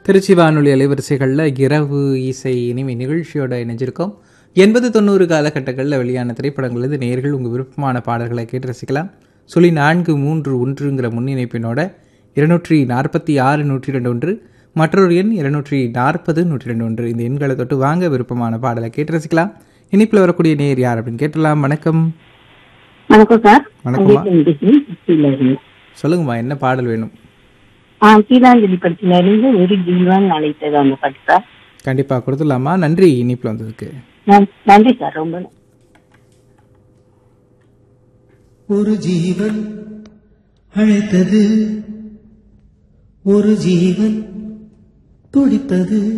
திருச்சி வானொலி அலைவரிசைகளில் இரவு இசை இனிமை நிகழ்ச்சியோட இணைஞ்சிருக்கோம் எண்பது தொண்ணூறு காலகட்டங்களில் வெளியான திரைப்படங்களிலிருந்து நேர்கள் உங்கள் விருப்பமான பாடல்களை கேட்டு ரசிக்கலாம் சொல்லி நான்கு மூன்று ஒன்றுங்கிற முன்னிணைப்பினோட இருநூற்றி நாற்பத்தி ஆறு நூற்றி ரெண்டு ஒன்று மற்றொரு எண் இருநூற்றி நாற்பது நூற்றி ரெண்டு ஒன்று இந்த எண்களை தொட்டு வாங்க விருப்பமான பாடலை கேட்டு ரசிக்கலாம் இனிப்பில் வரக்கூடிய நேர் யார் அப்படின்னு கேட்டலாம் வணக்கம் வணக்கம் சார் வணக்கம்மா. கீழாஞ்சலி சொல்லுங்கம்மா என்ன பாடல் வேணும் ஆ கீழாஞ்சலி படத்துல இருந்து ஒரு ஜீவன் அழைத்தது அந்த பாட்டு சார் கண்டிப்பாக கொடுத்துடலாமா நன்றி இனிப்பில் வந்ததுக்கு நன்- நன்றி சார் ரொம்ப நன்றி. ஒரு ஜீவன் அழைத்தது ஒரு ஜீவன் துடித்தது